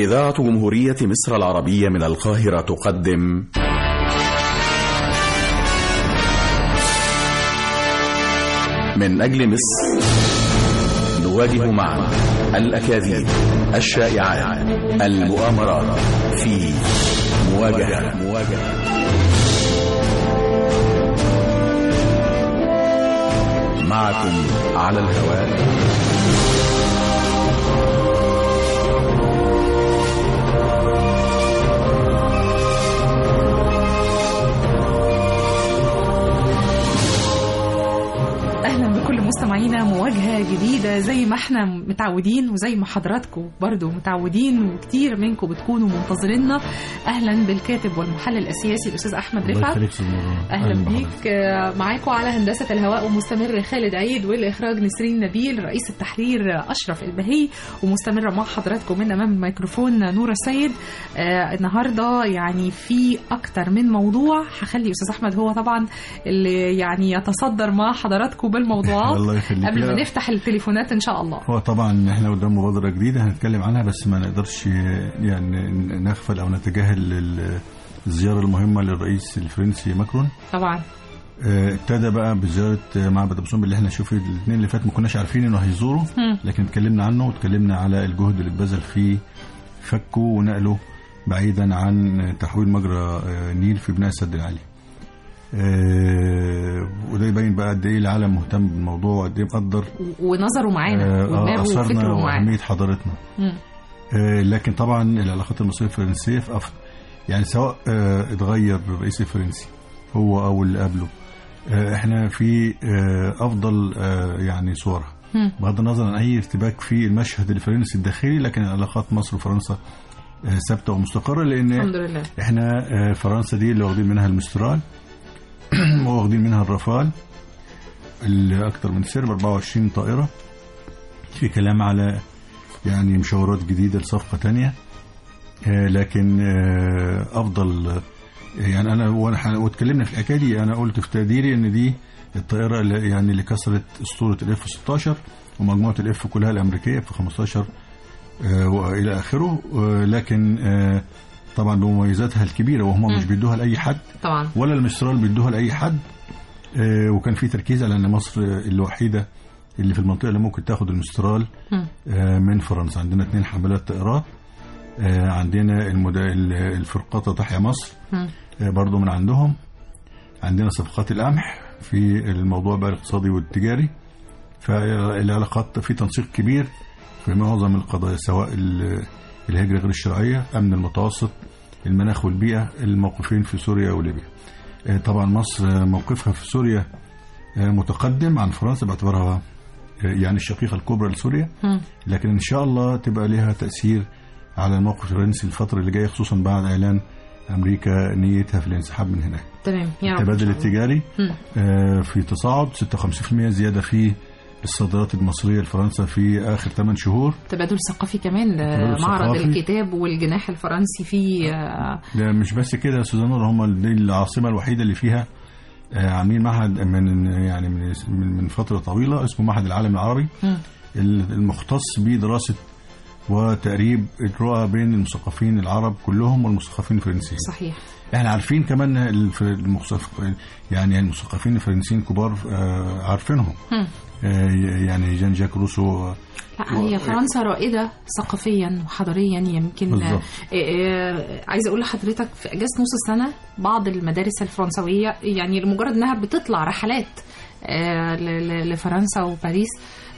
إذاعة جمهورية مصر العربية من القاهرة تقدم من أجل مصر نواجه معا الأكاذيب الشائعات المؤامرات في مواجهة مواجهة معكم على الهواء اهلا بكل مستمعينا مواجهه جديده زي ما احنا متعودين وزي ما حضراتكم برضو متعودين وكتير منكم بتكونوا منتظريننا اهلا بالكاتب والمحلل السياسي الاستاذ احمد الله رفعت يخليك أستاذ نوران. اهلا بحضرتك. بيك آه، معاكم على هندسه الهواء ومستمر خالد عيد والاخراج نسرين نبيل رئيس التحرير اشرف البهي ومستمره مع حضراتكم من امام الميكروفون نور السيد آه النهارده يعني في اكتر من موضوع هخلي استاذ احمد هو طبعا اللي يعني يتصدر مع حضراتكم بالموضوعات الله يخليك قبل ما لا، نفتح التليفونات ان شاء الله هو طبعا احنا قدام مبادره جديده هنتكلم عنها بس ما نقدرش يعني نغفل او نتجاهل ال- الزياره المهمه للرئيس الفرنسي ماكرون طبعا آه، ابتدى بقى بزياره آه، معبد ابو سمبل اللي احنا شوف الاثنين اللي فات ما كناش عارفين انه هيزوره مم. لكن اتكلمنا عنه واتكلمنا على الجهد اللي اتبذل في فكه ونقله بعيدا عن تحويل مجرى آه، نيل في بناء السد العالي آه، وده يبين بقى قد ايه العالم مهتم بالموضوع وقد ايه مقدر ونظروا معانا آه، ودماغه اثرنا وفكره معانا واهميه حضارتنا مم. آه، لكن طبعا العلاقات المصريه الفرنسيه في أفضل يعني سواء آه، اتغير الرئيس الفرنسي هو او اللي قبله آه، احنا في آه، افضل آه، يعني صورها مم. بغض النظر عن اي ارتباك في المشهد الفرنسي الداخلي لكن علاقات مصر وفرنسا آه، ثابته ومستقره لان الحمد لله احنا آه، فرنسا دي اللي واخدين منها المسترال واخدين منها الرافال اللي اكتر من سر ب 24 طائره في كلام على يعني مشاورات جديده لصفقه تانية آه، لكن آه، افضل آه، يعني انا وانا ح- واتكلمنا في الحكايه دي انا قلت في تقديري ان دي الطائره اللي يعني اللي كسرت اسطوره الاف 16 ومجموعه الاف كلها الامريكيه في 15 آه، والى اخره آه، لكن آه، طبعا بمميزاتها الكبيره وهم مم. مش بيدوها لاي حد طبعا ولا المسترال بيدوها لاي حد آه، وكان في تركيز على ان مصر الوحيده اللي في المنطقه اللي ممكن تاخد المسترال مم. آه، من فرنسا عندنا اثنين حملات طائرات آه، عندنا المدا... الفرقاطه تحيا مصر مم. آه، برضو من عندهم عندنا صفقات القمح في الموضوع بقى الاقتصادي والتجاري فالعلاقات في تنسيق كبير في معظم القضايا سواء ال- الهجرة غير الشرعية أمن المتوسط المناخ والبيئة الموقفين في سوريا وليبيا آه، طبعا مصر آه، موقفها في سوريا آه، متقدم عن فرنسا باعتبارها آه، يعني الشقيقة الكبرى لسوريا مم. لكن إن شاء الله تبقى لها تأثير على الموقف الفرنسي الفترة اللي جاية خصوصا بعد إعلان أمريكا نيتها في الانسحاب من هناك تمام يا رب التبادل إن شاء الله. التجاري مم. آه، في تصاعد 56% زيادة في الصادرات المصرية لفرنسا في آخر 8 شهور تبادل ثقافي كمان تبادل معرض ثقافي. الكتاب والجناح الفرنسي في آه، ده مش بس كده يا استاذ نور هم دي العاصمة الوحيدة اللي فيها آه، عاملين معهد من يعني من من من فترة طويلة اسمه معهد العالم العربي مم. المختص بدراسة وتقريب الرؤى بين المثقفين العرب كلهم والمثقفين الفرنسيين صحيح احنا عارفين كمان الف- المثقف يعني المثقفين الفرنسيين كبار آه، عارفينهم مم. آه، يعني جان جاك روسو لا هي فرنسا رائدة ثقافيا وحضاريا يمكن بالظبط. آه، آه، عايزة أقول لحضرتك في أجازة نص السنة بعض المدارس الفرنسوية يعني لمجرد إنها بتطلع رحلات آه، ل- ل- لفرنسا وباريس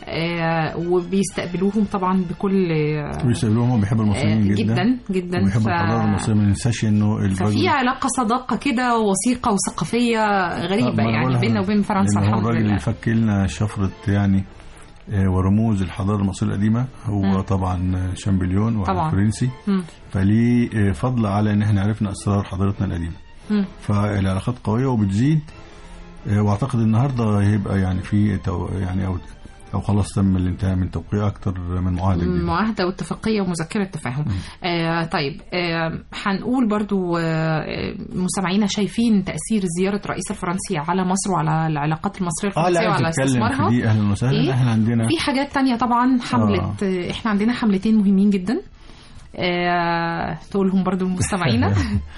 آه، وبيستقبلوهم طبعا بكل آه، بيسألوهم هم بيحبوا المصريين آه، جدا جدا جدا وبيحبوا ف- الحضاره المصريه ما ننساش انه ففي الرجل علاقة صداقة كده وثيقة وثقافية غريبة آه، ما أنا يعني بقولها. بيننا وبين فرنسا لأن هو الحمد الراجل لله اللي فك لنا شفره يعني آه، ورموز الحضاره المصريه القديمه هو مم. طبعا شامبليون طبعا. وعلى فرنسي مم. فليه آه، فضل على ان احنا عرفنا اسرار حضارتنا القديمه مم. فالعلاقات قويه وبتزيد آه، واعتقد النهارده هيبقى يعني في تو يعني او او خلاص تم الانتهاء من توقيع اكتر من معاهده جديده معاهدة واتفاقية ومذكرة تفاهم آه طيب آه هنقول برضو آه مستمعينا شايفين تأثير زيارة الرئيس الفرنسي على مصر وعلى العلاقات المصرية اه الفرنسية لا وعلى تتكلم في استثمارها دي اهلا وسهلا إيه؟ احنا عندنا في حاجات تانية طبعا حملة آه. احنا عندنا حملتين مهمين جدا آه، تقولهم برضو لمستمعينا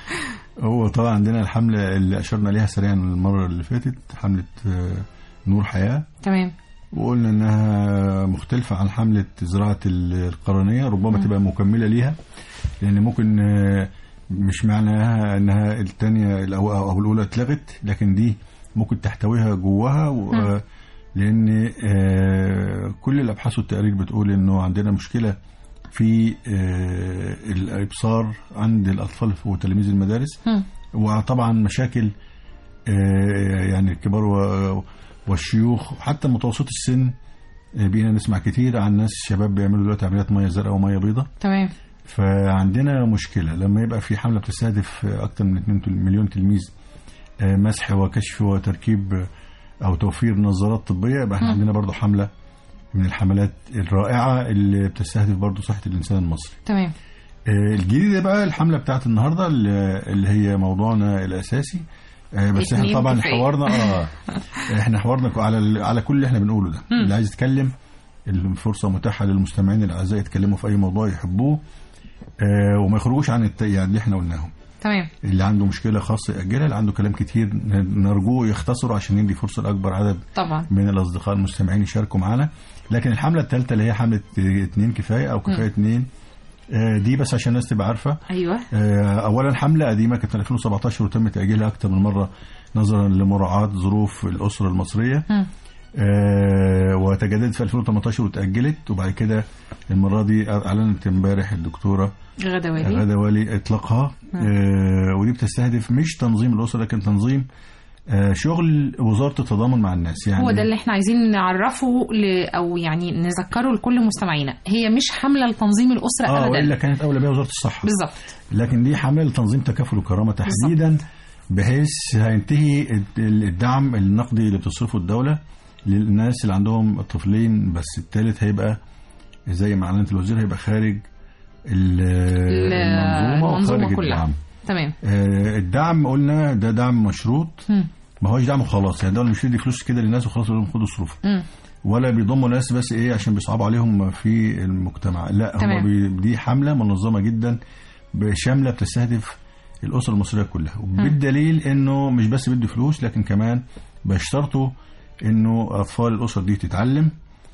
هو طبعا عندنا الحملة اللي أشرنا ليها سريعا المرة اللي فاتت حملة آه، نور حياة تمام وقلنا انها مختلفة عن حملة زراعة القرنية ربما مم. تبقى مكملة ليها لان ممكن آه، مش معناها انها الثانية او أو الاولى اتلغت لكن دي ممكن تحتويها جواها و- مم. آه، لان آه، كل الابحاث والتقارير بتقول انه عندنا مشكلة في آه، الابصار عند الاطفال وتلاميذ المدارس مم. وطبعا مشاكل آه، يعني الكبار و- والشيوخ وحتى متوسط السن آه، بقينا نسمع كتير عن ناس شباب بيعملوا دلوقتي عمليات ميه زرقاء وميه بيضاء تمام فعندنا مشكله لما يبقى في حمله بتستهدف اكثر من 2 مليون تلميذ آه، مسح وكشف وتركيب آه، او توفير نظارات طبيه يبقى احنا مم. عندنا برضو حمله من الحملات الرائعه اللي بتستهدف برضو صحه الانسان المصري تمام آه، الجديدة بقى الحملة بتاعت النهاردة اللي اللي هي موضوعنا الأساسي آه، بس احنا اتنين طبعا كفاية. حوارنا اه احنا حوارنا على ال- على كل اللي احنا بنقوله ده مم. اللي عايز يتكلم الفرصة متاحة للمستمعين الأعزاء يتكلموا في أي موضوع يحبوه آه، وما يخرجوش عن الت- يعني اللي احنا قلناهم تمام اللي عنده مشكلة خاصة يأجلها اللي عنده كلام كتير ن- نرجوه يختصره عشان ندي فرصة لأكبر عدد طبعا من الأصدقاء المستمعين يشاركوا معانا لكن الحملة الثالثة اللي هي حملة آه، اتنين كفاية أو كفاية اتنين آه، دي بس عشان الناس تبقى عارفة ايوه آه، اولا حمله قديمه كانت في 2017 وتم تاجيلها اكثر من مره نظرا لمراعاه ظروف الاسره المصريه مم. آه، وتجددت في 2018 وتاجلت وبعد كده المره دي اعلنت امبارح الدكتوره غدا والي غاده والي اطلاقها آه، ودي بتستهدف مش تنظيم الاسره لكن تنظيم آه، شغل وزاره التضامن مع الناس يعني هو ده اللي احنا عايزين نعرفه ل... او يعني نذكره لكل مستمعينا هي مش حمله لتنظيم الاسره اه ابدا والا كانت اولى بها وزاره الصحه بالظبط لكن دي حمله لتنظيم تكافل وكرامه تحديدا بحيث هينتهي الد- الدعم النقدي اللي بتصرفه الدوله للناس اللي عندهم طفلين بس الثالث هيبقى زي ما اعلنت الوزير هيبقى خارج ال- المنظومه المنظومة وخارج كلها. الدعم تمام آه، الدعم قلنا ده دعم مشروط مم. ما هوش دعم خلاص يعني الدوله مش بتدي فلوس كده للناس وخلاص يقول لهم خدوا اصرفوا مم. ولا بيضموا ناس بس ايه عشان بيصعبوا عليهم في المجتمع لا تمام. هو بي دي حمله منظمه جدا شامله بتستهدف الاسره المصريه كلها بالدليل انه مش بس بيدوا فلوس لكن كمان بيشترطوا انه اطفال الاسر دي تتعلم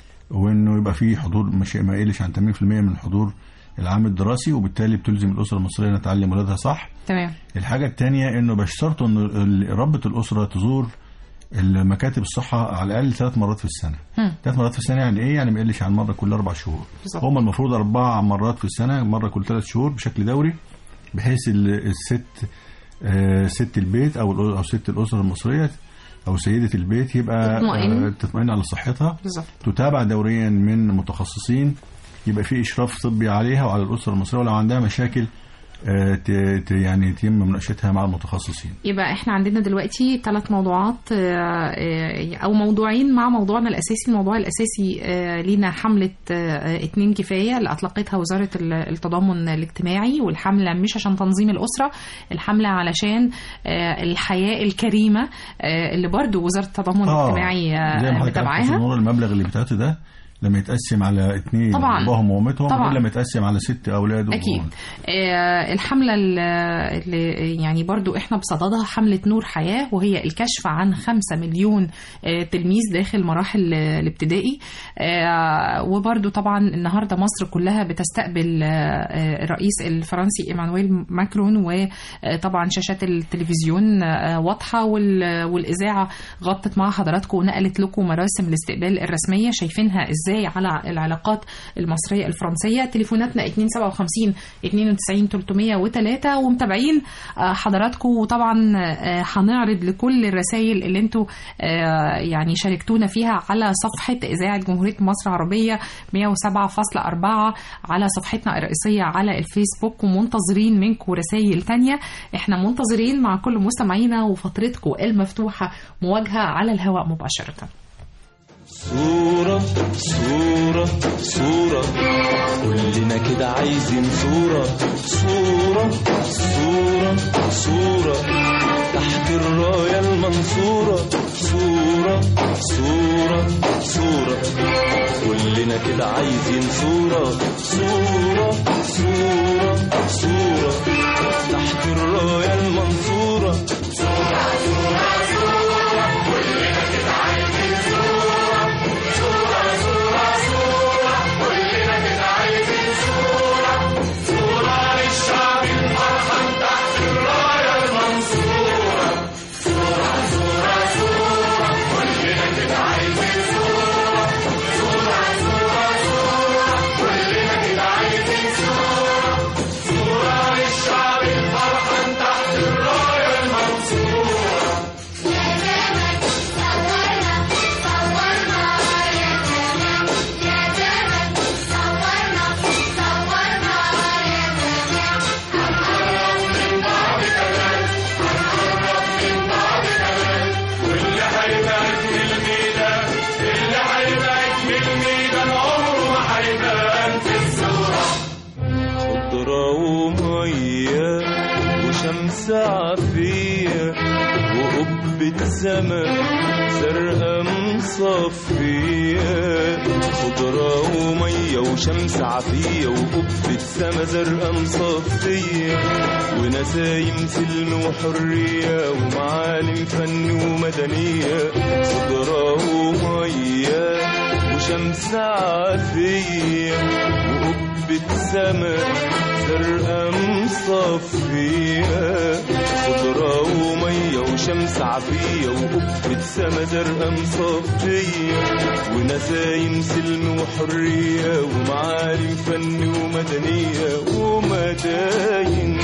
وانه يبقى في حضور مش ما يقلش عن 80% من الحضور العام الدراسي وبالتالي بتلزم الاسره المصريه انها تعلم ولادها صح تمام الحاجة التانية انه بيشترطوا ان ال- ربة الأسرة تزور المكاتب الصحة على الأقل ثلاث مرات في السنة مم. ثلاث مرات في السنة يعني ايه؟ يعني ما يقلش عن مرة كل أربع شهور بالظبط. هم المفروض أربع مرات في السنة مرة كل ثلاث شهور بشكل دوري بحيث ال- الست آه، ست البيت أو الأ- أو ست الأسرة المصرية أو سيدة البيت يبقى تطمئن. آه، تطمئن على صحتها بالظبط تتابع دوريا من متخصصين يبقى في اشراف طبي عليها وعلى الاسره المصريه ولو عندها مشاكل آه، ت- ت- يعني يتم مناقشتها مع المتخصصين يبقى احنا عندنا دلوقتي ثلاث موضوعات آه، آه، او موضوعين مع موضوعنا الاساسي الموضوع الاساسي آه، لينا حمله آه، اتنين كفايه اللي اطلقتها وزاره ال- التضامن الاجتماعي والحمله مش عشان تنظيم الاسره الحمله علشان آه، الحياه الكريمه آه، اللي برضو وزاره التضامن آه، الاجتماعي آه، زي ما حضرتك عارف في متابعاها نور المبلغ اللي بتاعته ده لما يتقسم على اثنين طبعاً. ابوهم وامتهم طبعاً. غير لما يتقسم على ست اولاد أكيد وأمهم. آه، الحملة ال- اللي يعني برضو إحنا بصددها حملة نور حياة وهي الكشف عن خمسة مليون آه، تلميذ داخل مراحل آه، الابتدائي آه، وبرضو طبعا النهاردة مصر كلها بتستقبل آه، آه، الرئيس الفرنسي إيمانويل ماكرون وطبعا شاشات التلفزيون آه، واضحة وال- والإذاعة غطت مع حضراتكم ونقلت لكم مراسم الاستقبال الرسمية شايفينها إزاي على العلاقات المصرية الفرنسية تليفوناتنا 257 92 303 ومتابعين آه، حضراتكم وطبعا آه، هنعرض لكل الرسائل اللي انتوا آه، يعني شاركتونا فيها على صفحة إذاعة جمهورية مصر العربية 107.4 على صفحتنا الرئيسية على الفيسبوك ومنتظرين منكم رسائل تانية احنا منتظرين مع كل مستمعينا وفترتكم المفتوحة مواجهة على الهواء مباشرة صورة صورة صورة كلنا كده عايزين صورة صورة صورة صورة تحت الراية المنصورة صورة صورة صورة صورة كلنا كده عايزين صورة صورة صورة صورة تحت الراية المنصورة خضرة ومية وشمس عافية وقبة سما زرقاء مصفية خضرة ومية وشمس عافية وقبة سما زرقاء مصفية ونسايم سلم وحرية ومعالم فن ومدنية خضرة ومية وشمس عافية وقبة سما زرقاء مصفية خضرة ومية وشمس عافية وقبة سما زرقاء مصفية ونسايم سلم وحرية ومعالم فن ومدنية ومداين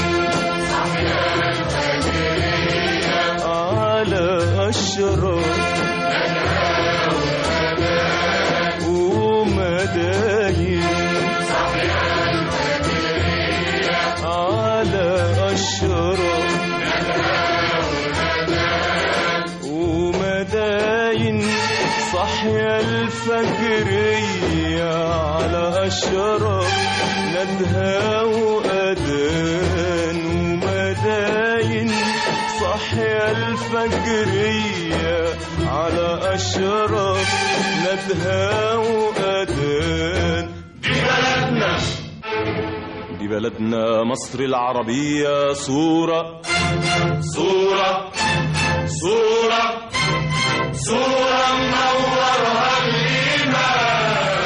على أشرار ومداين على أشرار ومداين صحيا الفجرية على أشرار ندها وأذان ومداين صحيا الفجرية على أشرار ندها وأذان دي بلدنا دي بلدنا مصر العربية صورة صورة صورة صورة منورها الإيمان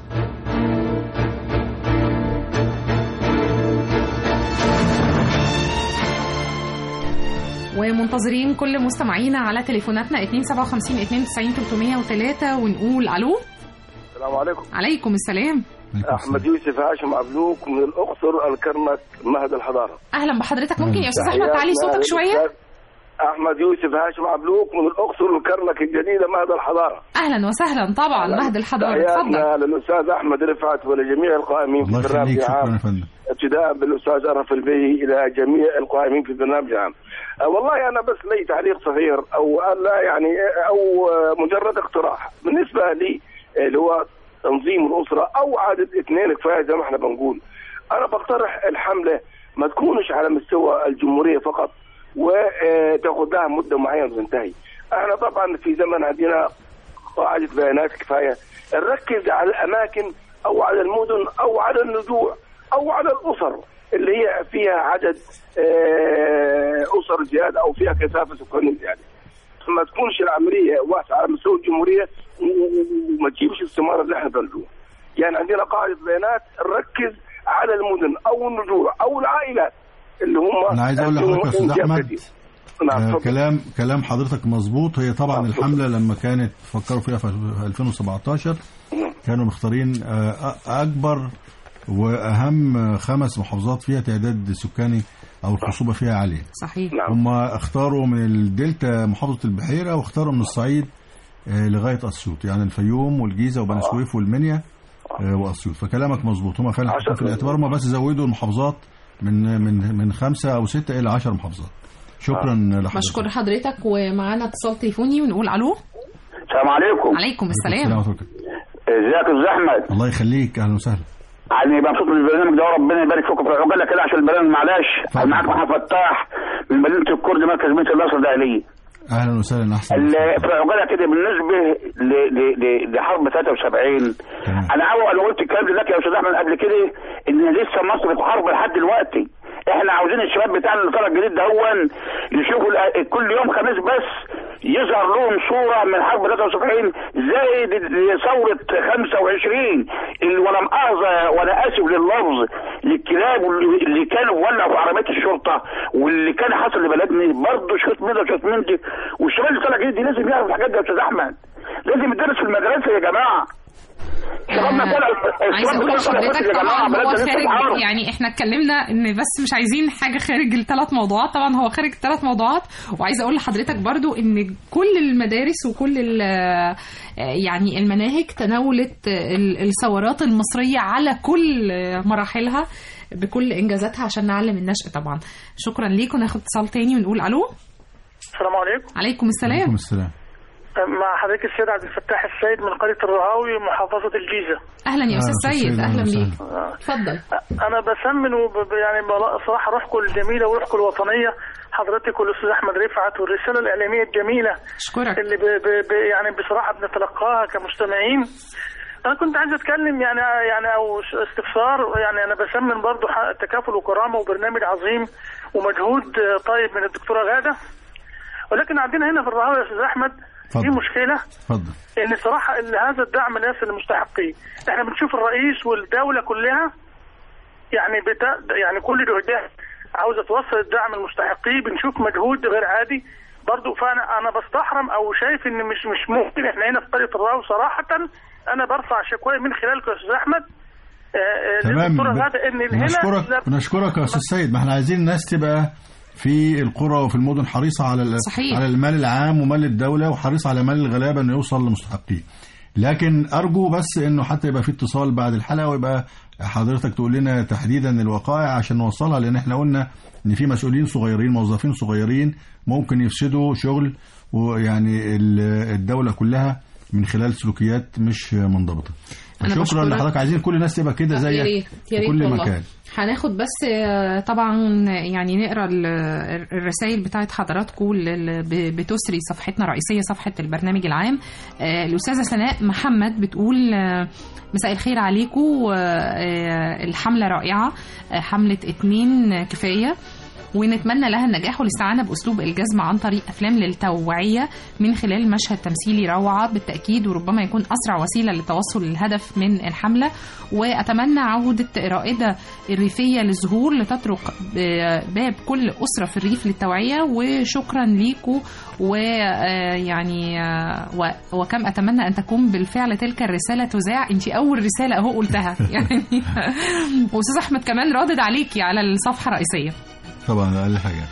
ومنتظرين كل مستمعينا على تليفوناتنا 257 92 303 ونقول الو السلام عليكم عليكم السلام احمد يوسف هاشم عبلوك من الاقصر الكرنك مهد الحضاره اهلا بحضرتك ممكن يا استاذ احمد تعلي صوتك شويه للأستاذ احمد يوسف هاشم عبلوك من الاقصر الكرنك الجديده مهد الحضاره اهلا وسهلا طبعا مهد الحضاره اتفضل تحياتنا للاستاذ احمد رفعت ولجميع القائمين في الله البرنامج يخليك شكرا العام يا فندم ابتداء بالاستاذ ارف البيهي الى جميع القائمين في البرنامج العام. أه والله انا بس لي تعليق صغير او لا يعني او آه، مجرد اقتراح بالنسبه لي آه، اللي هو تنظيم الاسره او عدد اثنين كفايه زي ما احنا بنقول. انا بقترح الحمله ما تكونش على مستوى الجمهوريه فقط وتاخذ لها مده معينه وتنتهي. احنا طبعا في زمن عندنا قاعده بيانات كفايه نركز على الاماكن او على المدن او على النزوع او على الاسر اللي هي فيها عدد آه، اسر زياده او فيها كثافه سكانيه زياده. ما تكونش العمليه واسعه على مستوى الجمهوريه و- و- وما تجيبش الثمار اللي احنا بنقوله. يعني عندنا قاعده بيانات نركز على المدن او النزوع او العائلات اللي هم انا عايز اقول لحضرتك يا استاذ احمد نعم آه تفضل. كلام كلام حضرتك مظبوط هي طبعا آه، الحمله لما كانت فكروا فيها في 2017 كانوا مختارين آه، أ- اكبر واهم خمس محافظات فيها تعداد سكاني او الخصوبه فيها عاليه صحيح نعم هم اختاروا من الدلتا محافظه البحيره واختاروا من الصعيد آه، لغايه اسيوط يعني الفيوم والجيزه وبني سويف والمنيا آه، واسيوط فكلامك مظبوط هم فعلا حطوا في الاعتبار هم بس زودوا المحافظات من من من خمسه او سته الى 10 محافظات شكرا لحضرتك بشكر حضرتك ومعانا اتصال تليفوني ونقول الو السلام عليكم عليكم السلام السلام ورحمة الله. ازيك يا استاذ احمد الله يخليك اهلا وسهلا يعني مبسوط من البرنامج ده وربنا يبارك فيكم في العجاله كده عشان البرنامج معلش اتفضل. معاك محمد فتاح من مدينه الكرد مركز بيت النصر الداخليه اهلا وسهلا احسن ال- في عجاله كده بالنسبه ل- ل- ل- لحرب 73 تمام. انا عاوز انا قلت الكلام ده لك يا استاذ احمد قبل كده ان لسه مصر في حرب لحد دلوقتي احنا عاوزين الشباب بتاعنا اللي طالع الجديد ده هو يشوفوا الأ- كل يوم خميس بس يظهر لهم صوره من حرب 73 زي د- د- ثوره 25 اللي ولا مؤاخذه وانا اسف لللفظ للكلاب واللي اللي كانوا ولعوا في عربيات الشرطه واللي كان حصل لبلدنا برضه شوط من ده وشوط من دي والشباب اللي طالع جديد دي لازم يعرف الحاجات دي يا استاذ احمد لازم يدرس في المدرسه يا جماعه شبابنا طالع عايزه الشباب اقول طالع لحضرتك يا جماعه طبعا هو بلدنا لسه خارج بتعرف. يعني احنا اتكلمنا ان بس مش عايزين حاجه خارج الثلاث موضوعات طبعا هو خارج الثلاث موضوعات وعايزه اقول لحضرتك برضو ان كل المدارس وكل ال- يعني المناهج تناولت ال- الثورات المصريه على كل مراحلها بكل انجازاتها عشان نعلم النشء طبعا شكرا ليكم ناخد اتصال تاني ونقول الو السلام عليكم عليكم السلام عليكم السلام مع حضرتك السيد عبد الفتاح السيد من قرية الرهاوي محافظة الجيزة اهلا يا أهلا استاذ أستاذ سيد سيد، اهلا أهلا بيك وسهلا. اتفضل أنا بسمن وب... يعني بلا- صراحة روحكم الجميلة وروحكم الوطنية حضرتك والأستاذ أحمد رفعت والرسالة الإعلامية الجميلة اشكرك اللي ب... ب... ب... يعني بصراحة بنتلقاها كمستمعين أنا كنت عايز أتكلم يعني يعني أو استفسار يعني أنا بسمن برضو ح- تكافل وكرامة وبرنامج عظيم ومجهود آه، طيب من الدكتورة غادة ولكن عندنا هنا في الرهاوي يا أستاذ أحمد في اتفضل. مشكلة اتفضل ان صراحه ان هذا الدعم ليس للمستحقين احنا بنشوف الرئيس والدوله كلها يعني بتا يعني كل جهدها عاوزه توصل الدعم للمستحقين بنشوف مجهود غير عادي برضو فانا انا بستحرم او شايف ان مش مش ممكن احنا هنا في قريه الراوي صراحه انا برفع شكواي من خلالك يا استاذ احمد آه، آه، تمام للدكتورة ب- غادة ان هنا بنشكرك لا- بنشكرك يا استاذ سيد ما احنا عايزين الناس تبقى في القرى وفي المدن حريصه على ال- صحيح. على المال العام ومال الدوله وحريصه على مال الغلابه انه يوصل لمستحقيه لكن ارجو بس انه حتى يبقى في اتصال بعد الحلقه ويبقى حضرتك تقول لنا تحديدا الوقائع عشان نوصلها لان احنا قلنا ان في مسؤولين صغيرين موظفين صغيرين ممكن يفسدوا شغل ويعني ال- الدوله كلها من خلال سلوكيات مش منضبطه أنا شكرا بشكرك. لحضرتك عايزين كل الناس تبقى كده يا زيك ريت يا في ريت كل والله. مكان هناخد بس آه، طبعا يعني نقرا ال- الرسائل بتاعت حضراتكم اللي ب- بتسري صفحتنا الرئيسيه صفحه البرنامج العام آه، الاستاذه سناء محمد بتقول آه، مساء الخير عليكم الحمله رائعه آه، حمله اتنين كفايه ونتمنى لها النجاح والاستعانة بأسلوب الجزم عن طريق أفلام للتوعية من خلال مشهد تمثيلي روعة بالتأكيد وربما يكون أسرع وسيلة للتوصل للهدف من الحملة وأتمنى عودة رائدة الريفية للظهور لتطرق باب كل أسرة في الريف للتوعية وشكرا ليكم ويعني وكم أتمنى أن تكون بالفعل تلك الرسالة تذاع أنت أول رسالة أهو قلتها يعني وأستاذ أحمد كمان رادد عليكي على الصفحة الرئيسية طبعا اقل حاجه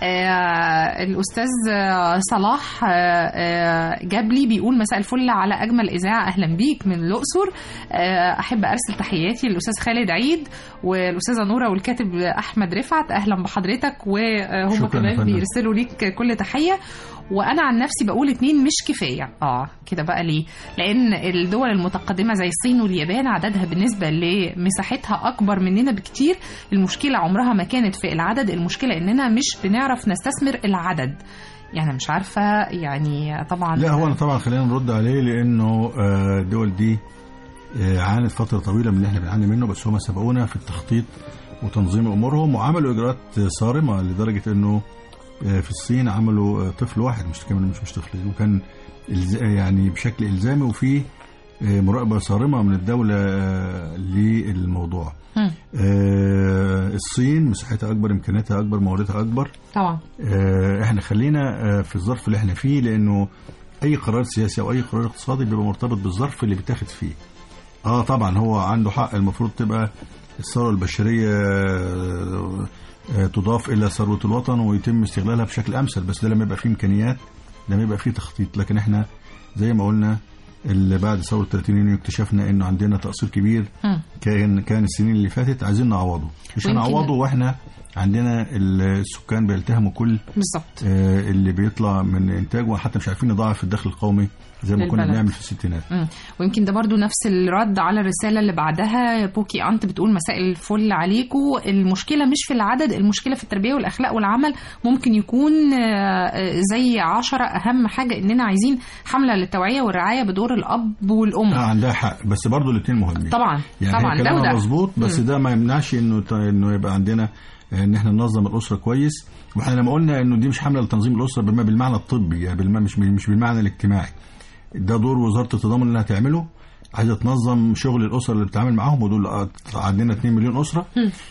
آه الاستاذ آه، صلاح آه، آه، جابلي بيقول مساء الفل على اجمل اذاعه اهلا بيك من الاقصر آه، احب ارسل تحياتي للاستاذ خالد عيد والاستاذه نوره والكاتب احمد رفعت اهلا بحضرتك وهم شكراً يا كمان فندم. بيرسلوا ليك كل تحيه وانا عن نفسي بقول اتنين مش كفايه اه كده بقى ليه لان الدول المتقدمه زي الصين واليابان عددها بالنسبه لمساحتها اكبر مننا بكتير المشكله عمرها ما كانت في العدد المشكله اننا مش بنعرف نستثمر العدد يعني مش عارفه يعني طبعا لا هو أنا طبعا خلينا نرد عليه لانه آه، الدول دي آه، عانت فتره طويله من اللي احنا بنعاني منه بس هم سبقونا في التخطيط وتنظيم امورهم وعملوا اجراءات صارمه لدرجه انه آه، في الصين عملوا آه، طفل واحد مش كمان مش مش طفل وكان إلز- يعني بشكل الزامي وفي آه، مراقبه صارمه من الدوله آه، للموضوع مم. آه، الصين مساحتها اكبر امكانياتها اكبر مواردها اكبر طبعا آه، احنا خلينا آه، في الظرف اللي احنا فيه لانه اي قرار سياسي او اي قرار اقتصادي بيبقى مرتبط بالظرف اللي بيتاخد فيه اه طبعا هو عنده حق المفروض تبقى الثروه البشريه آه، آه، تضاف الى ثروه الوطن ويتم استغلالها بشكل امثل بس ده لما يبقى فيه امكانيات لما يبقى فيه تخطيط لكن احنا زي ما قلنا اللي بعد ثوره 30 يونيو اكتشفنا انه عندنا تقصير كبير مم. كان كان السنين اللي فاتت عايزين نعوضه مش ويمكن- هنعوضه واحنا عندنا السكان بيلتهموا كل بالظبط آه، اللي بيطلع من انتاج وحتى مش عارفين نضاعف الدخل القومي زي ما كنا للبلد. بنعمل في الستينات مم. ويمكن ده برضو نفس الرد على الرسالة اللي بعدها بوكي أنت بتقول مساء الفل عليكم المشكلة مش في العدد المشكلة في التربية والأخلاق والعمل ممكن يكون آه، آه، زي عشرة أهم حاجة إننا عايزين حملة للتوعية والرعاية بدور الأب والأم اه عندها حق بس برضو الاثنين مهمين طبعا يعني طبعا هي ده كلامها وده مظبوط بس مم. ده ما يمنعش انه ت- انه يبقى عندنا آه، ان احنا ننظم الاسره كويس واحنا لما قلنا انه دي مش حمله لتنظيم الاسره بالما بالمعنى الطبي يعني بالما مش مش بالمعنى الاجتماعي ده دور وزاره التضامن انها تعمله عايزه تنظم شغل الاسر اللي بتتعامل معاهم ودول آه، عندنا 2 مليون اسره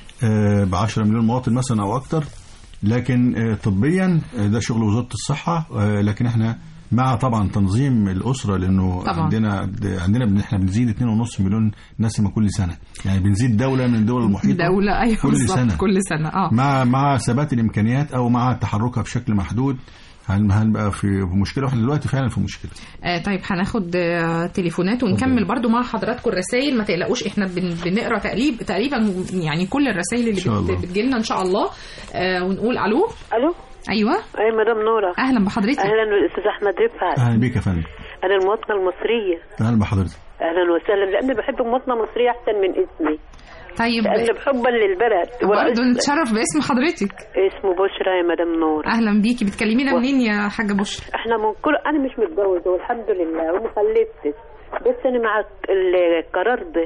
ب 10 مليون مواطن مثلا او اكتر لكن آه، طبيا آه، ده شغل وزاره الصحه آه، لكن احنا مع طبعا تنظيم الاسره لانه طبعا. عندنا عندنا بن- احنا بنزيد 2.5 مليون نسمه كل سنه يعني بنزيد دوله من الدول المحيطه دولة أيوة كل بالظبط سنة. كل سنة اه مع مع ثبات الامكانيات او مع تحركها بشكل محدود هن- هنبقى في في مشكله واحنا دلوقتي فعلا في مشكله آه طيب هناخد آه تليفونات ونكمل برضو مع حضراتكم الرسائل ما تقلقوش احنا بن بنقرا تقريب تقريبا يعني كل الرسائل اللي إن شاء الله. بت بتجيلنا ان شاء الله آه ونقول الو الو ايوه اي مدام نوره اهلا بحضرتك اهلا بالاستاذ احمد رفعت اهلا بيك يا فندم انا المواطنه المصريه اهلا بحضرتك اهلا وسهلا لاني بحب المواطنه المصريه احسن من اسمي طيب لان بحبا للبلد برضه والعز- نتشرف باسم حضرتك اسمه بشرى يا مدام نور اهلا بيكي بتكلمينا و- منين يا حاجه بشرى احنا من كل انا مش متجوزه والحمد لله وما خلفتش بس انا مع القرار ده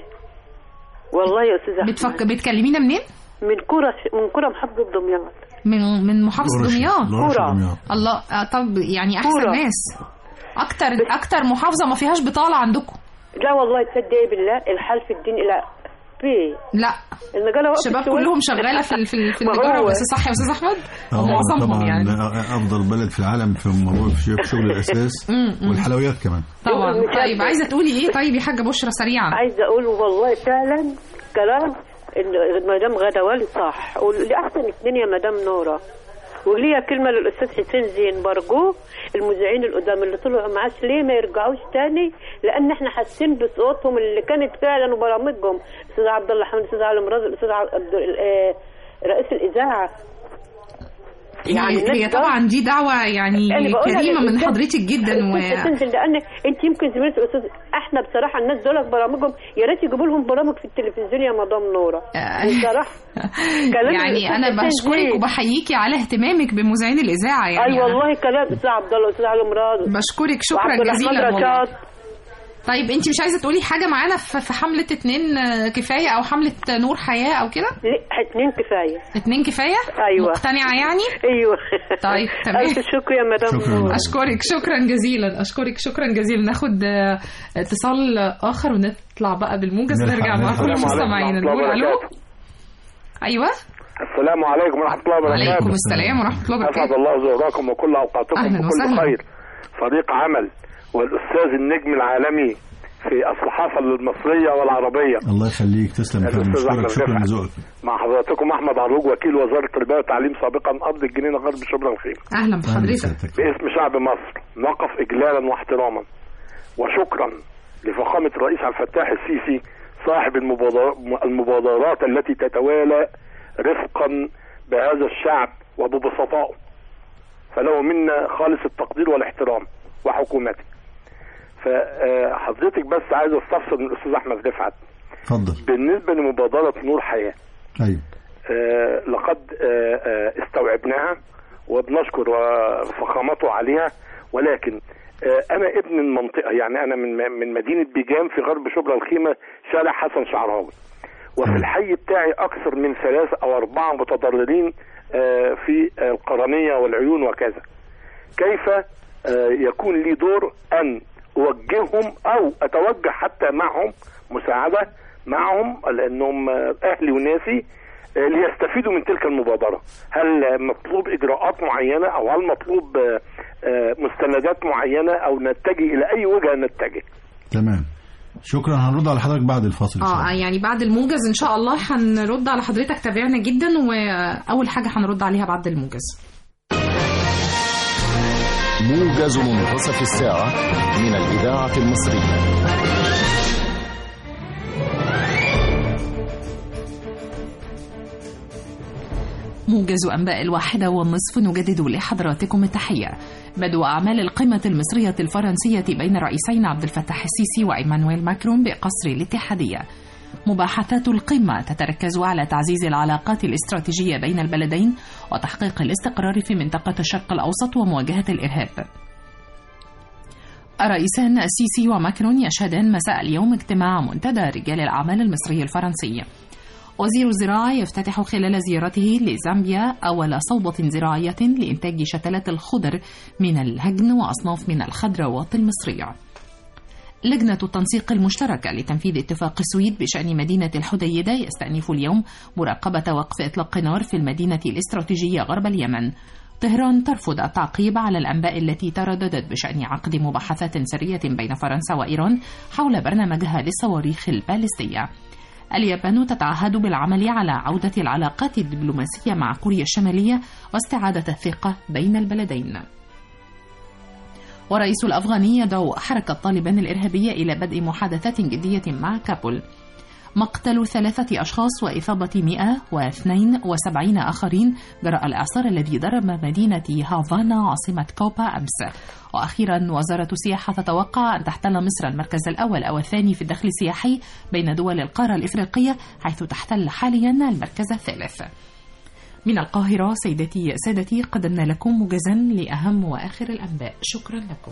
والله يا استاذ احمد بتفك... بتكلمينا منين من كرة من كرة محافظة دمياط من من محافظه لورش- دمياط لورش كورة. دمياط. الله آه طب يعني احسن كورة. ناس اكتر اكتر محافظه ما فيهاش بطاله عندكم لا والله تصدقي بالله الحال في الدين لا في لا النجارة وقفت الشباب شوية. كلهم شغاله في ال- في, ال- في ما النجاره هو. بس صح يا استاذ احمد آه، معظمهم طبعا يعني افضل بلد في العالم في موضوع في شغل- في شغل الاساس مم. والحلويات كمان طبعا مش طيب عارفة. عايزه تقولي ايه طيب يا حاجه بشرى سريعا عايزه اقول والله فعلا كلام إن مدام غدا والي صح لاحسن اثنين يا مدام نوره وليا كلمه للاستاذ حسين زين برجوه المذيعين القدام اللي طلعوا معاش ليه ما يرجعوش تاني لان احنا حاسين بصوتهم اللي كانت فعلا وبرامجهم الاستاذ عبد الله حمد الاستاذ علي مراد الاستاذ عبد آه، رئيس الاذاعه يعني الناس هي ده- طبعا دي دعوه يعني أنا بقولها كريمه من للأستاذ- حضرتك جدا و الأستاذ حسين زين لان انت يمكن زميلتي الاستاذ احنا بصراحه الناس دول برامجهم يا ريت يجيبوا لهم برامج في التلفزيون يا مدام نوره آه. بصراحه كلام يعني الأستاذ انا حسين بشكرك زين. وبحييكي على اهتمامك بمذيعين الاذاعه يعني اي أنا والله كلام استاذ عبد الله استاذ علي مراد بشكرك شكرا وعبد الرحمن جزيلا والله رشاد طيب انت مش عايزه تقولي حاجه معانا في في حمله اتنين آه، كفايه او حمله نور حياه او كده لا اتنين كفايه اتنين كفايه أيوة. مقتنعه يعني ايوه طيب، تمام. الف شكر يا مدام شكراً. نور. اشكرك شكرا جزيلا اشكرك شكرا جزيلا ناخد آه، اتصال اخر ونطلع بقى بالموجز نلحق- نرجع مع نلحق. كل السلام عليكم مستمعينا ورحمة الله نقول الو وبركاته. ايوه السلام عليكم ورحمة الله وبركاته وعليكم السلام ورحمه الله أسعد وبركاته الله زوراكم وكل أوقاتكم أهلاً بكل وسهلاً. خير فريق عمل والأستاذ النجم العالمي في الصحافة المصرية والعربية الله يخليك تسلم يا فندم الأستاذ أحمد شكرا شكرا رفعت. لذوقك مع حضراتكم أحمد عروج وكيل وزارة التربية والتعليم سابقا أرض الجنينة غرب شبرا الخير اهلا أهلا بحضرتك بسيادتك. باسم شعب مصر نقف إجلالا واحتراما وشكرا لفخامة الرئيس عبد الفتاح السيسي صاحب المبادر- المبادرات التي تتوالى رفقا بهذا الشعب وببسطائه فله منا خالص التقدير والاحترام وحكومته فحضرتك بس عايز استفسر من الاستاذ احمد رفعت اتفضل بالنسبه لمبادره نور حياه ايوه آه، لقد آه، آه، استوعبناها وبنشكر آه، فخامته عليها ولكن آه، انا ابن المنطقه يعني انا من من مدينه بيجام في غرب شبرا الخيمه شارع حسن شعراوي وفي الحي بتاعي اكثر من ثلاثه او اربعه متضررين آه، في آه، القرنيه والعيون وكذا كيف آه، يكون لي دور ان اوجههم او اتوجه حتى معهم مساعده معهم لانهم آه، اهلي وناسي آه، ليستفيدوا من تلك المبادره هل آه، مطلوب اجراءات معينه او هل مطلوب آه، آه، مستندات معينه او نتجه الى اي وجهه نتجه تمام شكرا هنرد على حضرتك بعد الفاصل إن شاء الله. اه يعني بعد الموجز ان شاء الله هنرد على حضرتك تابعنا جدا واول حاجه هنرد عليها بعد الموجز موجز منتصف الساعة من الإذاعة المصرية موجز أنباء الواحدة والنصف نجدد لحضراتكم التحية بدء أعمال القمة المصرية الفرنسية بين الرئيسين عبد الفتاح السيسي وإيمانويل ماكرون بقصر الاتحادية مباحثات القمة تتركز على تعزيز العلاقات الاستراتيجية بين البلدين وتحقيق الاستقرار في منطقة الشرق الأوسط ومواجهة الإرهاب الرئيسان السيسي وماكرون يشهدان مساء اليوم اجتماع منتدى رجال الأعمال المصري الفرنسي وزير الزراعة يفتتح خلال زيارته لزامبيا أول صوبة زراعية لإنتاج شتلات الخضر من الهجن وأصناف من الخضروات المصرية. لجنة التنسيق المشتركة لتنفيذ اتفاق السويد بشأن مدينة الحديدة يستأنف اليوم مراقبة وقف إطلاق نار في المدينة الاستراتيجية غرب اليمن. طهران ترفض التعقيب على الأنباء التي ترددت بشأن عقد مباحثات سرية بين فرنسا وإيران حول برنامجها للصواريخ البالستية. اليابان تتعهد بالعمل على عودة العلاقات الدبلوماسية مع كوريا الشمالية واستعادة الثقة بين البلدين. ورئيس الأفغاني يدعو حركة طالبان الإرهابية إلى بدء محادثات جدية مع كابول. مقتل ثلاثة أشخاص وإصابة 172 آخرين جراء الإعصار الذي ضرب مدينة هافانا عاصمة كوبا أمس وأخيرا وزارة السياحة تتوقع أن تحتل مصر المركز الأول أو الثاني في الدخل السياحي بين دول القارة الإفريقية حيث تحتل حاليا المركز الثالث من القاهرة سيدتي سادتي قدمنا لكم موجزا لأهم وآخر الأنباء شكرا لكم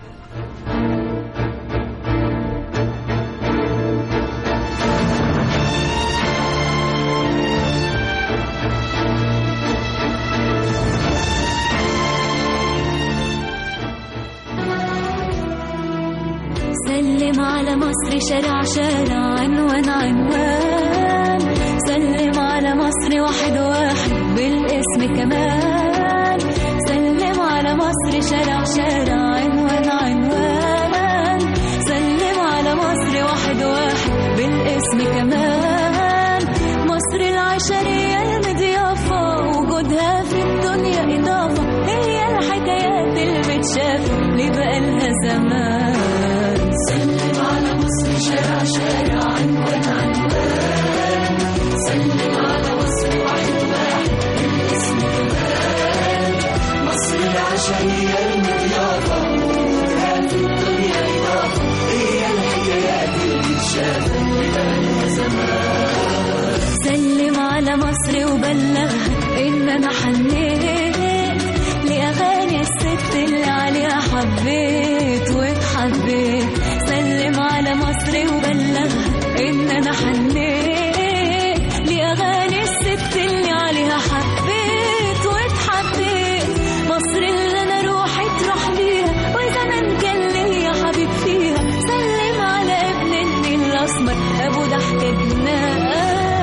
سلم على مصر شارع شارع عنوان عنوان سلم على مصر واحد واحد بالاسم كمان سلم على مصر شارع شارع عنوان عنوان سلم على مصر واحد واحد بالاسم كمان مصر العشرية المضيافة وجودها في الدنيا إضافة هي الحكايات اللي بتشاف اللي بقالها زمان سلم على مصر شارع شارع عنوان عنوان سلم على مصر واحد واحد بالاسم كمان مصر العشرية المضيافة وجودها في الدنيا إضافة هي الحكايات اللي بتشاف اللي بقالها زمان سلم على مصر وبلغها إن أنا حنيت لأغاني الست اللي عليها حبيت واتحبيت سلم على مصر وبلغها إن أنا حنيت لأغاني الست اللي عليها حبيت واتحبيت مصر اللي أنا روحي تروح بيها وزمان كان ليا حبيب فيها سلم على ابن النيل الأسمر أبو ضحكة جنان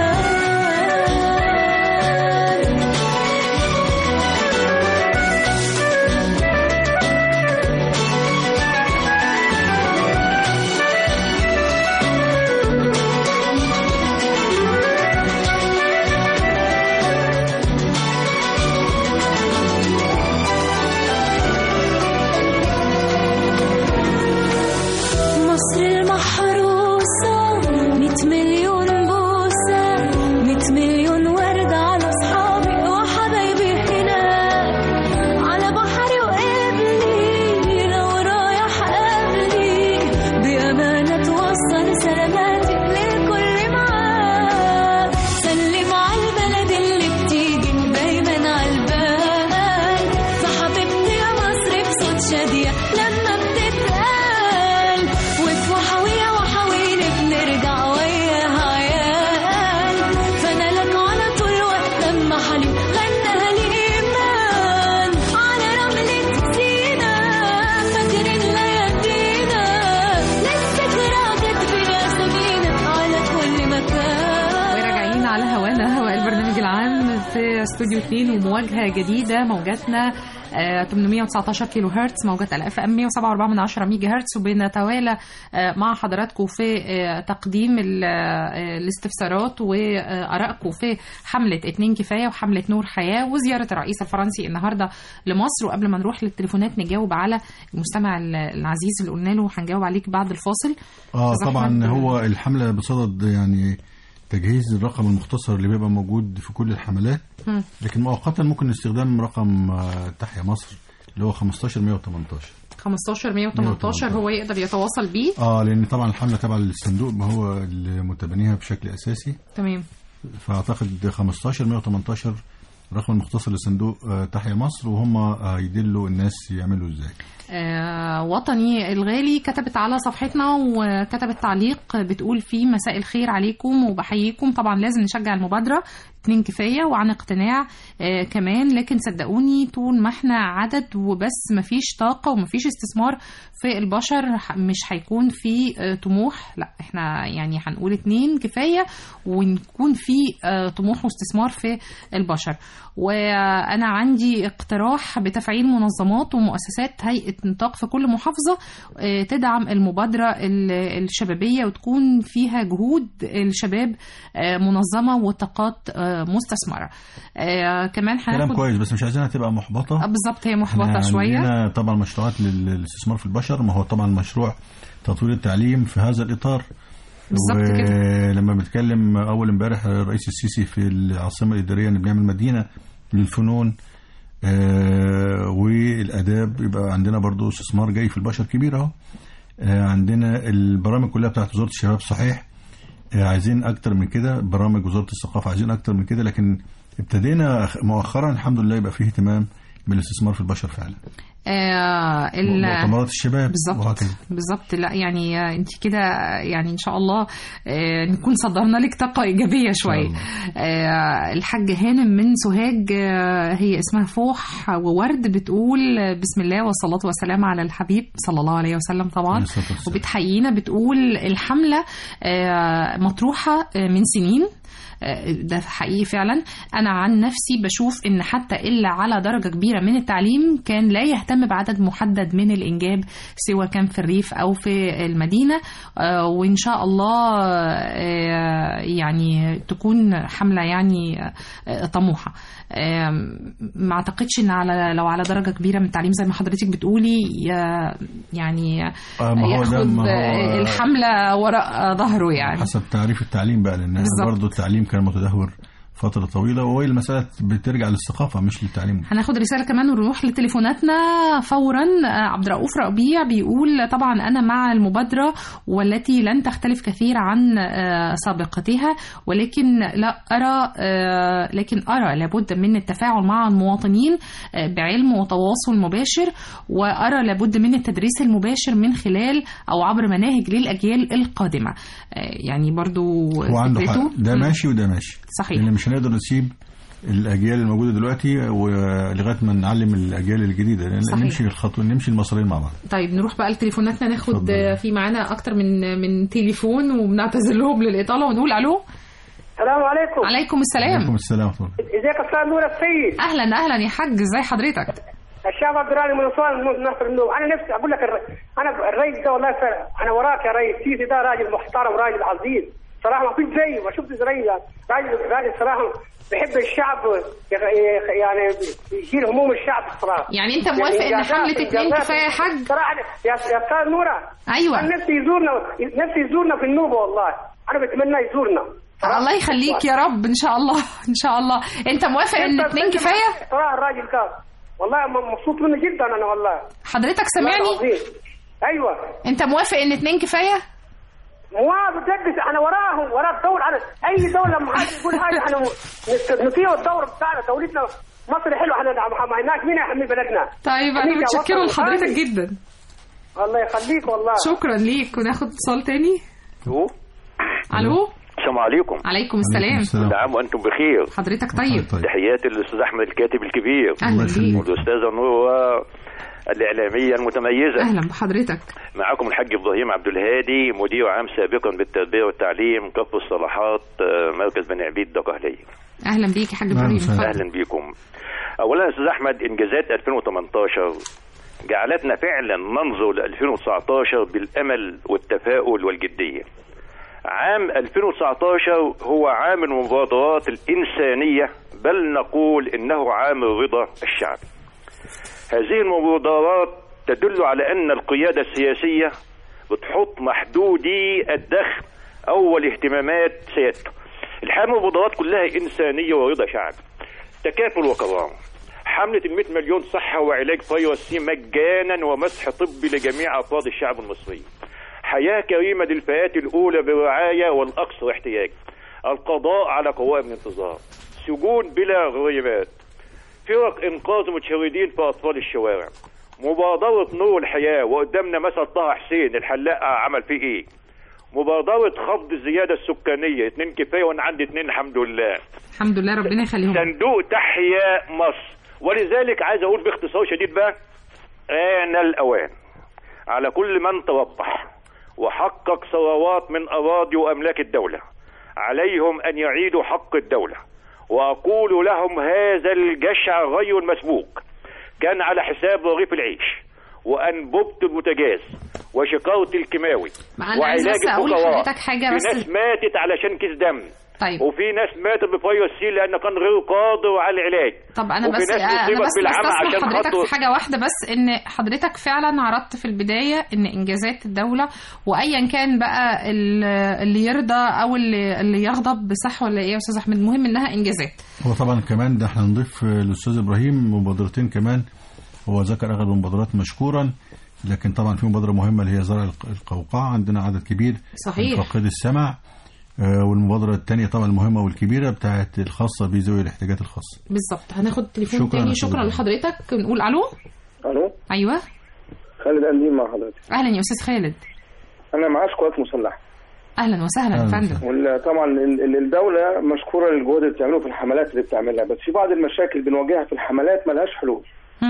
مصر المحروسة ميت مليون بوسة ميت مليون وردة على أصحابي وحبايبي هناك على بحري وقبلي لو رايح قبلي بأمانة توصل سلاماتي للكل معاك سلم على البلد اللي بتيجي دايما على البال فحبيبتي يا مصر بصوت شادية لما بتتقال وفي وحوية وحويلك نرجع وياها عيال فانا لك على طول وقت لما حليم غناها لي ايمان على رملة سينا فاكرين ليالينا للذكرى كاتبين اسامينا على كل مكان وراجعين على هوانا هواء البرنامج العام في استوديو 2 ومواجهه جديده موجاتنا آه، 819 كيلو هرتز موجات الاف ام 107.4 من 10 ميجا هرتز وبنتوالى آه، مع حضراتكم في آه، تقديم ال- آه، الاستفسارات وارائكم في حمله اتنين كفايه وحمله نور حياه وزياره الرئيس الفرنسي النهارده لمصر وقبل ما نروح للتليفونات نجاوب على المستمع ال- العزيز اللي قلنا له هنجاوب عليك بعد الفاصل اه أستاذ طبعا أحمد، هو الحمله بصدد يعني تجهيز الرقم المختصر اللي بيبقى موجود في كل الحملات مم. لكن مؤقتا ممكن استخدام رقم آه، تحيا مصر اللي هو 15 118 15 118 هو يقدر يتواصل بيه اه لان طبعا الحمله تبع للصندوق ما هو اللي متبنيها بشكل اساسي تمام فاعتقد 15 118 رقم المختصر لصندوق آه، تحيا مصر وهم هيدلوا الناس يعملوا ازاي آه، وطني الغالي كتبت على صفحتنا وكتبت تعليق بتقول فيه مساء الخير عليكم وبحييكم طبعا لازم نشجع المبادرة اتنين كفاية وعن اقتناع آه كمان لكن صدقوني طول ما احنا عدد وبس مفيش طاقة ومفيش استثمار في البشر ح- مش هيكون في آه طموح لا احنا يعني هنقول اتنين كفاية ونكون في آه طموح واستثمار في البشر وانا عندي اقتراح بتفعيل منظمات ومؤسسات هيئة نطاق في كل محافظة آه، تدعم المبادرة ال- الشبابية وتكون فيها جهود الشباب آه، منظمة وطاقات آه، مستثمرة آه، كمان كلام هناخد كويس بس مش عايزينها تبقى محبطه آه، بالظبط هي احنا محبطة شوية عندنا طبعا مشروعات لل- للاستثمار في البشر ما هو طبعا مشروع تطوير التعليم في هذا الاطار بالظبط كده. ولما بنتكلم اول امبارح الرئيس السيسي في العاصمه الاداريه ان بنعمل مدينه للفنون آه، والاداب يبقى عندنا برضو استثمار جاي في البشر كبير اهو آه، عندنا البرامج كلها بتاعت وزاره الشباب صحيح آه، عايزين اكتر من كده برامج وزاره الثقافه عايزين اكتر من كده لكن ابتدينا مؤخرا الحمد لله يبقى فيه اهتمام بالاستثمار في البشر فعلا آه، ال- مؤتمرات الشباب بالظبط وهكذا بالظبط لا يعني آه، انت كده يعني ان شاء الله آه، نكون صدرنا لك طاقه ايجابيه شويه آه، الحاجه هانم من سوهاج آه، هي اسمها فوح وورد بتقول آه، بسم الله والصلاه والسلام على الحبيب صلى الله عليه وسلم طبعا عليه الصلاة والسلام. وبتحيينا بتقول الحمله آه، مطروحه آه، من سنين آه، ده حقيقي فعلا انا عن نفسي بشوف ان حتى اللي على درجه كبيره من التعليم كان لا يهتم بعدد محدد من الانجاب سواء كان في الريف او في المدينه آه، وان شاء الله آه، يعني تكون حمله يعني آه، طموحه آه، ما اعتقدش ان على لو على درجه كبيره من التعليم زي ما حضرتك بتقولي ي- يعني آه، ما هو ده- ياخد ما هو- آه، الحمله وراء ظهره يعني حسب تعريف التعليم بقى لان بالظبط. برضه التعليم كان متدهور فتره طويله وهي المساله بترجع للثقافه مش للتعليم هناخد رسالة كمان ونروح لتليفوناتنا فورا آه، عبد الرؤوف ربيع بيقول طبعا أنا مع المبادرة والتي لن تختلف كثير عن آه، سابقتها ولكن لا أرى آه، لكن أرى لابد من التفاعل مع المواطنين آه، بعلم وتواصل مباشر وأرى لابد من التدريس المباشر من خلال أو عبر مناهج للأجيال القادمة آه، يعني برضو هو عنده حق فكرته- ده مم. ماشي وده ماشي صحيح. لان مش هنقدر نسيب الاجيال الموجوده دلوقتي ولغايه ما نعلم الاجيال الجديده لان صحيح. نمشي الخطوه نمشي المسارين مع بعض طيب نروح بقى لتليفوناتنا ناخد اتفضل. آه، في معانا اكتر من من تليفون وبنعتذر لهم للاطاله ونقول الو السلام عليكم عليكم السلام عليكم السلام ورحمه الله ازيك يا استاذ نور السيد اهلا اهلا يا حاج ازي حضرتك الشعب عبد الراني من اسوان من نصر النوم انا نفسي اقول لك الر... انا الرئيس ده والله فعلا انا وراك يا ريس سيسي ده راجل محترم راجل عظيم صراحه ما فيش زيه ما شفت زيه راجل راجل صراحه بيحب الشعب يغ- يغ- يعني يشيل هموم الشعب الصراحه يعني أنت موافق إن إنجازات- حملة اتنين إنجازات. كفاية يا حاج؟ صراحه يا يا استاذ نوره أيوة. انا نفسي يزورنا نفسي يزورنا في النوبه والله انا بتمنى يزورنا الله يخليك يا رب ان شاء الله ان شاء الله انت موافق ان أنت- اتنين أنت كفايه صراحه الراجل ده والله م- مبسوط منه جدا انا والله حضرتك سامعني والله العظيم. ايوه انت موافق ان اتنين كفايه موافق جد انا وراهم ورا الدولة انا اي دولة لما حد يقول حاجة احنا م- نطيع الدور بتاعنا دولتنا مصر حلوة احنا ما هناك مين يحمي بلدنا طيب انا خليك يا متشكره وطن لحضرتك الغالي. جدا الله يخليك والله شكرا ليك وناخد اتصال تاني الو الو السلام عليكم عليكم السلام كل عام وانتم بخير حضرتك طيب تحياتي للاستاذ احمد الكاتب الكبير أهلا بيك. والاستاذه نوره الاعلاميه المتميزه اهلا بحضرتك معكم الحاج ابراهيم عبد الهادي مدير عام سابقا بالتربيه والتعليم كف الصلاحات آه، مركز بني عبيد دقهليه اهلا بيك يا حاج ابراهيم اتفضل. اهلا بيكم اولا يا استاذ احمد انجازات 2018 جعلتنا فعلا ننظر ل 2019 بالامل والتفاؤل والجديه عام 2019 هو عام المبادرات الانسانيه بل نقول انه عام الرضا الشعبي هذه المبادرات تدل على ان القياده السياسيه بتحط محدودي الدخل اول اهتمامات سيادته الحقيقه المبادرات كلها انسانيه ورضا شعب تكافل وكرامه حملة ال 100 مليون صحة وعلاج فيروس سي مجانا ومسح طبي لجميع أفراد الشعب المصري. حياة كريمة للفئات الأولى برعاية والأكثر احتياج. القضاء على قوائم الانتظار. سجون بلا غريبات. فرق إنقاذ متشردين في أطفال الشوارع. مبادرة نور الحياة وقدامنا مثل طه حسين الحلاق عمل فيه إيه؟ مبادرة خفض الزيادة السكانية اتنين كفاية وأنا عندي اتنين الحمد لله. الحمد لله ربنا يخليهم صندوق تحيا مصر ولذلك عايز اقول باختصار شديد بقى آن الأوان على كل من تربح وحقق ثروات من أراضي وأملاك الدولة عليهم أن يعيدوا حق الدولة وأقول لهم هذا الجشع غير المسبوق كان على حساب رغيف العيش وأنبوبة البوتاجاز وشقاوة الكيماوي ما أنا عايزة بس أقول لحضرتك حاجة في بس ناس ماتت علشان كيس دم طيب وفي ناس ماتت بفيروس سي لأنه كان غير قادر على العلاج طب انا وفي بس ناس انا أصيبت بس بالعمى بستسمح عشان حضرتك خاطر- في حاجه واحده بس ان حضرتك فعلا عرضت في البدايه ان انجازات الدوله وايا كان بقى ال- اللي يرضى او اللي اللي يغضب بصح ولا ايه يا استاذ احمد المهم انها انجازات هو طبعا كمان ده احنا نضيف للاستاذ ابراهيم مبادرتين كمان هو ذكر اغلب المبادرات مشكورا لكن طبعا في مبادره مهمه اللي هي زرع الق- القوقعه عندنا عدد كبير صحيح. من فاقد السمع آه، والمبادره الثانيه طبعا المهمه والكبيره بتاعت الخاصه بذوي الاحتياجات الخاصه بالظبط هناخد تليفون شكراً تاني يا أستاذ شكرا إبراهيم. لحضرتك نقول الو الو ايوه خالد قنديل مع حضرتك اهلا يا استاذ خالد انا معاش قوات مسلحه اهلا وسهلا يا فندم وطبعا الدوله مشكوره للجهود اللي بتعمله في الحملات اللي بتعملها بس في بعض المشاكل بنواجهها في الحملات ملهاش حلول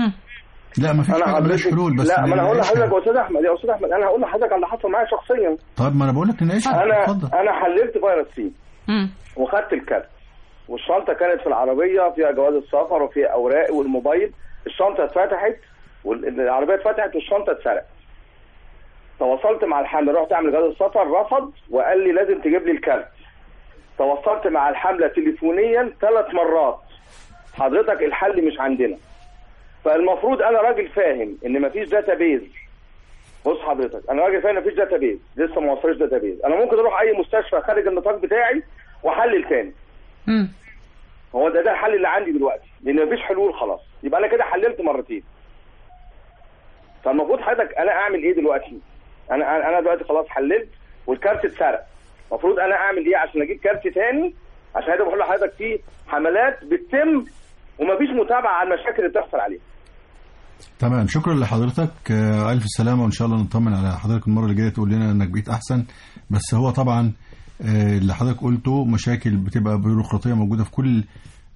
لا ما فيش انا حاجه ملهاش حضرتك- حلول بس لا ما انا هقول نناقشها. لحضرتك يا استاذ احمد يا استاذ احمد انا هقول لحضرتك على اللي حصل معايا شخصيا طب ما انا بقول لك نناقشها انا اتفضل انا حللت فيروس سي وخدت الكارت والشنطه كانت في العربيه فيها جواز السفر وفيها اوراقي والموبايل الشنطه اتفتحت والعربيه اتفتحت والشنطه اتسرقت تواصلت مع الحمله رحت اعمل جواز السفر رفض وقال لي لازم تجيب لي الكارت تواصلت مع الحمله تليفونيا ثلاث مرات حضرتك الحل مش عندنا فالمفروض انا راجل فاهم ان مفيش داتابيز بص حضرتك انا راجل فاهم مفيش داتابيز لسه ما وصلش داتابيز انا ممكن اروح اي مستشفى خارج النطاق بتاعي واحلل تاني هو ده ده الحل اللي عندي دلوقتي لان مفيش حلول خلاص يبقى انا كده حللت مرتين فالمفروض حضرتك انا اعمل ايه دلوقتي انا انا أنا دلوقتي خلاص حللت والكارت اتسرق المفروض انا اعمل ايه عشان اجيب كارت تاني عشان كده بقول لحضرتك في حملات بتتم ومفيش متابعه على المشاكل اللي بتحصل عليها تمام شكرا لحضرتك آه، الف سلامه وان شاء الله نطمن على حضرتك المره اللي جايه تقول لنا انك بقيت احسن بس هو طبعا آه، اللي حضرتك قلته مشاكل بتبقى بيروقراطيه موجوده في كل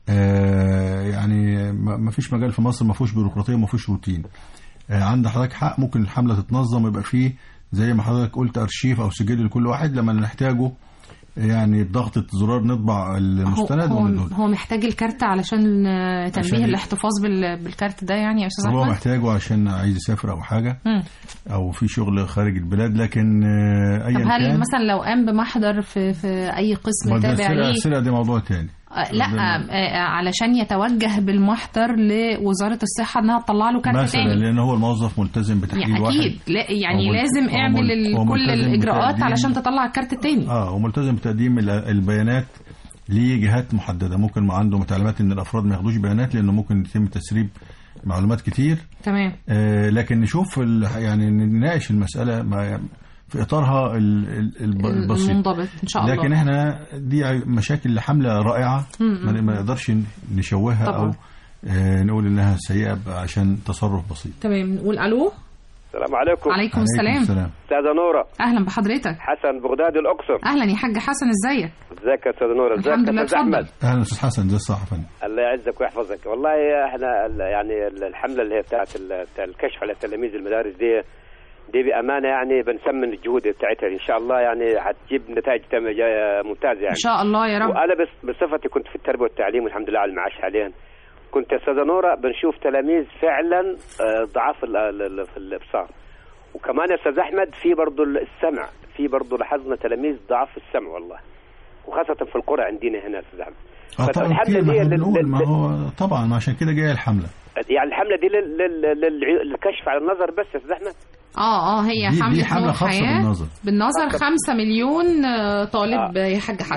آه، يعني ما ما فيش مجال في مصر ما فيهوش بيروقراطيه وما فيهوش روتين آه، عند حضرتك حق ممكن الحمله تتنظم ويبقى فيه زي ما حضرتك قلت ارشيف او سجل لكل واحد لما نحتاجه يعني ضغطة زرار نطبع المستند هو, وندهن. هو محتاج الكارت علشان آه، عشان تنبيه ي- الاحتفاظ بال- بالكارت ده يعني يا استاذ هو احمد محتاجه عشان عايز يسافر او حاجه مم. او في شغل خارج البلاد لكن آه، ايا طب هل كان مثلا لو قام بمحضر في في اي قسم ما ده تابع السرقة- ليه السرقه دي موضوع تاني آه، لا آه، آه، علشان يتوجه بالمحضر لوزاره الصحه انها تطلع له كارت مثلا تاني لان هو الموظف ملتزم بتحليل يعني واحد اكيد لا يعني هو مل- لازم هو اعمل مل- ال- هو كل ملتزم الاجراءات بتقديم- علشان تطلع الكارت التاني اه وملتزم بتقديم ال- البيانات لجهات محدده ممكن ما عنده تعليمات ان الافراد ما ياخدوش بيانات لانه ممكن يتم تسريب معلومات كتير تمام آه لكن نشوف ال- يعني نناقش المساله ما في اطارها ال- ال- الب- البسيط المنضبط ان شاء الله لكن احنا دي مشاكل لحمله رائعه مم. ما ما نقدرش نشوهها طبعا. او آه نقول انها سيئه عشان تصرف بسيط تمام نقول الو السلام عليكم عليكم السلام استاذه نوره اهلا بحضرتك حسن بغدادي الاقصر اهلا يا حاج حسن ازيك ازيك يا استاذ نوره ازيك الحمد يا لله، استاذ احمد اتفضل. اهلا استاذ حسن زي الصح يا فندم الله يعزك ويحفظك والله احنا ال- يعني ال- الحمله اللي هي بتاعت ال- بتاع الكشف على تلاميذ المدارس دي دي بامانه يعني بنسمن الجهود بتاعتها ان شاء الله يعني هتجيب نتائج تم- جا- ممتازه يعني ان شاء الله يا رب وانا بس بصفتي كنت في التربيه والتعليم والحمد لله على المعاش حاليا كنت يا استاذه نوره بنشوف تلاميذ فعلا آه، ضعاف ال- ال- ال- في الابصار وكمان يا استاذ احمد في برضه السمع في برضه لاحظنا تلاميذ ضعاف في السمع والله وخاصه في القرى عندنا هنا يا استاذ احمد اه طبعا فالحملة كتير ما دي احنا لل- بنقول ما لل- هو طبعا عشان كده جايه الحمله يعني الحمله دي لل- لل- لل- للكشف على النظر بس يا استاذ احمد اه اه هي دي- دي حمله حملة نور خاصة حياه بالنظر. بالنظر خاصة- 5 مليون آه، طالب آه. يا حاج حسن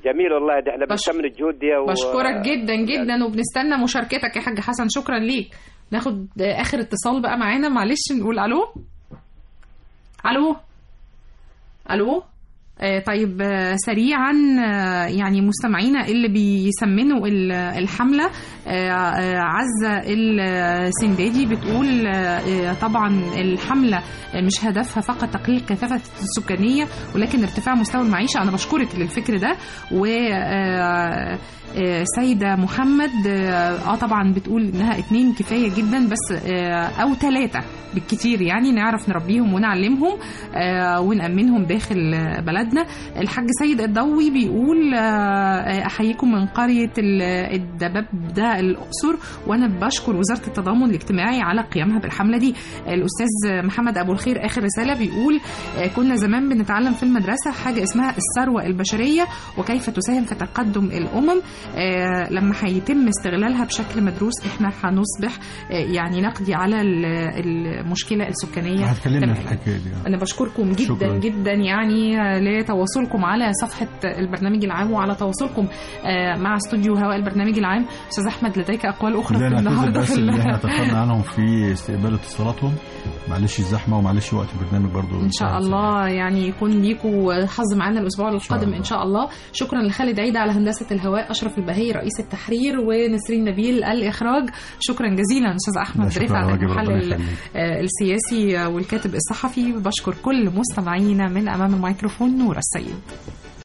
جميل والله ده احنا بنكمل الجهود دي و... بشكرك جدا جدا وبنستنى مشاركتك يا حاج حسن شكرا ليك ناخد اخر اتصال بقى معانا معلش نقول الو الو الو آه، طيب آه، سريعا آه، يعني مستمعينا اللي بيسمنوا ال- الحملة آه، آه، عزة السندادي بتقول آه، آه، طبعا الحملة مش هدفها فقط تقليل الكثافة السكانية ولكن ارتفاع مستوى المعيشة أنا بشكرك للفكر ده و آه، آه، سيدة محمد اه آه، طبعا بتقول انها اتنين كفاية جدا بس آه، او ثلاثة بالكتير يعني نعرف نربيهم ونعلمهم آه، ونأمنهم داخل آه، بلدنا الحاج سيد الضوي بيقول آه، آه، احييكم من قرية ال- الدباب ده الاقصر وانا بشكر وزارة التضامن الاجتماعي على قيامها بالحملة دي الاستاذ محمد ابو الخير اخر رسالة بيقول آه، كنا زمان بنتعلم في المدرسة حاجة اسمها الثروة البشرية وكيف تساهم في تقدم الامم آه، لما هيتم استغلالها بشكل مدروس احنا هنصبح آه، يعني نقضي على ال- المشكله السكانيه هتكلمنا في تماماً. الحكايه دي انا بشكركم جدا شكراً. جدا يعني آه، لتواصلكم على صفحه البرنامج العام وعلى تواصلكم آه، مع استوديو هواء البرنامج العام استاذ احمد لديك اقوال اخرى لا في نعتذر النهارده بس في اللي ال- احنا تاخرنا عنهم في استقبال اتصالاتهم معلش الزحمه ومعلش وقت البرنامج برضو ان شاء الله يعني يكون ليكوا حظ معانا الاسبوع القادم ان شاء الله شكرا لخالد عيد على هندسه الهواء اشرف البهي رئيس التحرير ونسرين نبيل الاخراج شكرا جزيلا استاذ لا، احمد شكراً رفعت على واجب، ربنا المحلل يخليك. آه، السياسي والكاتب الصحفي بشكر كل مستمعينا من امام الميكروفون نور السيد